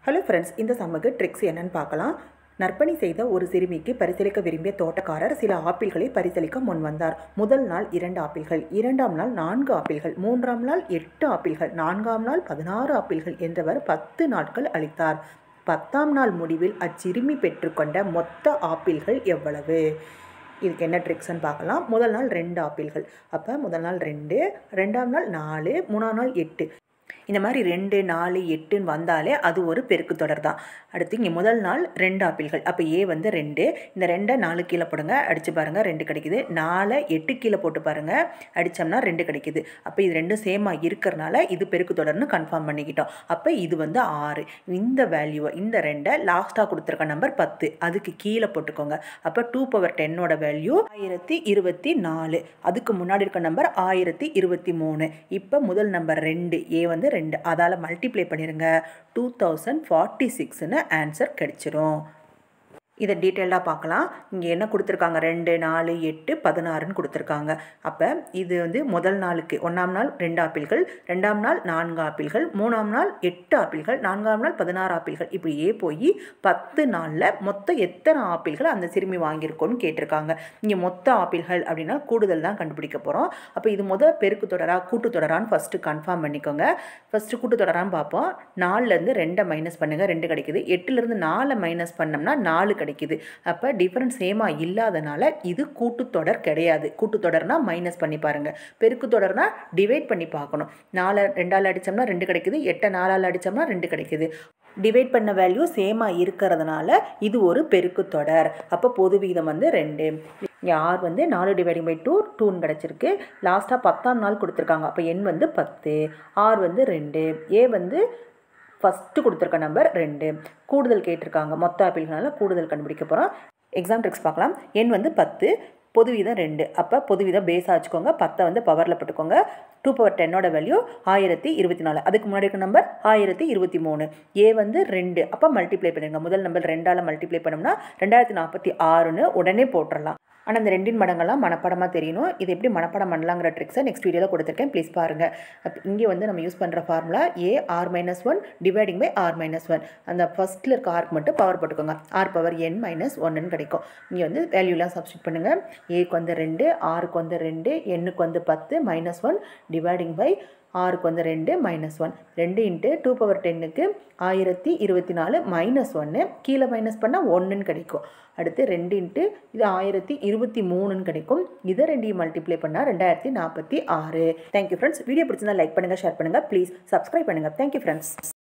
hello friends இந்த சம்மக்கு tricks என்னன்னு பார்க்கலாம் நற்பணி செய்த ஒரு சிறுமிக்கு பரிசீலிக்க விரும்பிய தோட்டக்காரர் சில ஆப்பிள்களை பரிசீலிக்க முன் வந்தார் முதல் நாள் இரண்டு ஆப்பிள்கள் இரண்டாம் நாள் நான்கு ஆப்பிள்கள் மூன்றாம் நாள் எட்டு ஆப்பிள்கள் நான்காம் நாள் பதினாறு ஆப்பிள்கள் என்றவர் பத்து நாட்கள் அளித்தார் பத்தாம் நாள் முடிவில் அச்சிறுமி பெற்றுக்கொண்ட மொத்த ஆப்பிள்கள் எவ்வளவு இதுக்கு என்ன ட்ரிக்ஸ்ன்னு பார்க்கலாம் முதல் நாள் ரெண்டு ஆப்பிள்கள் அப்போ முதல் நாள் ரெண்டு ரெண்டாம் நாள் நாலு மூணாம் நாள் எட்டு இந்த மாதிரி ரெண்டு நாலு எட்டுன்னு வந்தாலே அது ஒரு பெருக்கு தொடர் தான் அடுத்து இங்கே முதல் நாள் ரெண்டு ஆப்பிள்கள் அப்போ ஏ வந்து ரெண்டு இந்த ரெண்டை நாலு கீழே போடுங்க அடித்து பாருங்கள் ரெண்டு கிடைக்குது நாலை எட்டு கீழே போட்டு பாருங்கள் அடித்தோம்னா ரெண்டு கிடைக்குது அப்போ இது ரெண்டும் சேமாக இருக்கிறனால இது பெருக்கு தொடர்னு கன்ஃபார்ம் பண்ணிக்கிட்டோம் அப்போ இது வந்து ஆறு இந்த வேல்யூவை இந்த ரெண்டை லாஸ்ட்டாக கொடுத்துருக்க நம்பர் பத்து அதுக்கு கீழே போட்டுக்கோங்க அப்போ டூ பவர் டென்னோட வேல்யூ ஆயிரத்தி இருபத்தி நாலு அதுக்கு முன்னாடி இருக்க நம்பர் ஆயிரத்தி இருபத்தி மூணு இப்போ முதல் நம்பர் ரெண்டு ஏ வந்து ரெண்டு அதால் மல்டிப்ளை பண்ணிடுங்க டூ தௌசண்ட் ஃபார்ட்டி சிக்ஸ்னு ஆன்சர் கிடைச்சிரும் இதை டீட்டெயில்டாக பார்க்கலாம் இங்கே என்ன கொடுத்துருக்காங்க ரெண்டு நாலு எட்டு பதினாறுன்னு கொடுத்துருக்காங்க அப்போ இது வந்து முதல் நாளுக்கு ஒன்றாம் நாள் ரெண்டு ஆப்பிள்கள் ரெண்டாம் நாள் நான்கு ஆப்பிள்கள் மூணாம் நாள் எட்டு ஆப்பிள்கள் நான்காம் நாள் பதினாறு ஆப்பிள்கள் இப்படியே போய் பத்து நாளில் மொத்தம் எத்தனை ஆப்பிள்கள் அந்த சிறுமி வாங்கியிருக்கோன்னு கேட்டிருக்காங்க இங்கே மொத்த ஆப்பிள்கள் அப்படின்னா கூடுதல் தான் கண்டுபிடிக்க போகிறோம் அப்போ இது முத பெருக்கு தொடரா கூட்டு தொடரான்னு ஃபஸ்ட்டு கன்ஃபார்ம் பண்ணிக்கோங்க ஃபஸ்ட்டு கூட்டு தொடரான்னு பார்ப்போம் நாலுலேருந்து ரெண்டை மைனஸ் பண்ணுங்கள் ரெண்டு கிடைக்குது எட்டுலேருந்து நாலை மைனஸ் பண்ணோம்னா நாலு கிடைக்குது அப்போ டிஃப்ரென்ஸ் சேமாக இல்லாதனால இது கூட்டுத்தொடர் கிடையாது கூட்டுத்தொடர்னால் மைனஸ் பண்ணி பாருங்கள் பெருக்கு தொடர்னா டிவைட் பண்ணி பார்க்கணும் நாலு ரெண்டால் அடித்தோம்னா ரெண்டு கிடைக்குது எட்டை நாலால் அடித்தோம்னா ரெண்டு கிடைக்குது டிவைட் பண்ண வேல்யூ சேமாக இருக்கிறதுனால இது ஒரு பெருக்கு தொடர் அப்போ பொது வீதம் வந்து ரெண்டு இங்கே ஆர் வந்து நாலு டிவைடிங் பை டூ டூன்னு கிடச்சிருக்கு லாஸ்ட்டாக பத்தாம் நாள் கொடுத்துருக்காங்க அப்போ எண் வந்து பத்து ஆர் வந்து ரெண்டு ஏ வந்து ஃபஸ்ட்டு கொடுத்துருக்க நம்பர் ரெண்டு கூடுதல் கேட்டிருக்காங்க மொத்த ஆப்பிள்களால் கூடுதல் கண்டுபிடிக்க போகிறோம் எக்ஸாம் ட்ரிக்ஸ் பார்க்கலாம் எண் வந்து பத்து பொது வீதம் ரெண்டு அப்போ பொது வீதம் பேஸாக வச்சுக்கோங்க பத்தை வந்து பவரில் போட்டுக்கோங்க டூ பவர் டென்னோட வேல்யூ ஆயிரத்தி இருபத்தி நாலு அதுக்கு முன்னாடி இருக்க நம்பர் ஆயிரத்தி இருபத்தி மூணு ஏ வந்து ரெண்டு அப்போ மல்டிப்ளை பண்ணுங்க முதல் நம்பர் ரெண்டால் மல்டிப்ளை பண்ணோம்னா ரெண்டாயிரத்தி நாற்பத்தி ஆறுன்னு உடனே போட்டுடலாம் ஆனால் இந்த ரெண்டின் மடங்கெல்லாம் மனப்படமாக தெரியணும் இது எப்படி மனப்படம் பண்ணலாங்கிற ட்ரிக்ஸை நெக்ஸ்ட் வீடியோவில் கொடுத்துருக்கேன் ப்ளீஸ் பாருங்கள் அப்போ இங்கே வந்து நம்ம யூஸ் பண்ணுற formula A R minus one dividing by R minus one அந்த ஃபஸ்ட்டில் இருக்க ஆர்க்கு மட்டும் பவர் போட்டுக்கோங்க ஆர் பவர் என் மைனஸ் ஒன்றுன்னு கிடைக்கும் இங்கே வந்து வேல்யூலாம் சப்ஸ்டியூட் பண்ணுங்கள் ஏக்கு வந்து ரெண்டு ஆருக்கு வந்து ரெண்டு எண்ணுக்கு வந்து பத்து மைனஸ் ஒன் டிவைடிங் பை ஆறுக்கு வந்து ரெண்டு மைனஸ் ஒன் ரெண்டு இன்ட்டு டூ பவர் டென்னுக்கு ஆயிரத்தி இருபத்தி நாலு மைனஸ் ஒன்று கீழே மைனஸ் பண்ணால் ஒன்றுன்னு கிடைக்கும் அடுத்து ரெண்டு இன்ட்டு இது ஆயிரத்தி இருபத்தி மூணுன்னு கிடைக்கும் இதை ரெண்டையும் மல்டிப்ளை பண்ணால் ரெண்டாயிரத்தி நாற்பத்தி ஆறு தேங்க்யூ ஃப்ரெண்ட்ஸ் வீடியோ பிடிச்சிருந்தா லைக் பண்ணுங்கள் ஷேர் பண்ணுங்கள் ப்ளீஸ் சப்ஸ்கிரைப் பண்ணுங்கள் தேங்க்யூ ஃப்ரெண்ட்ஸ்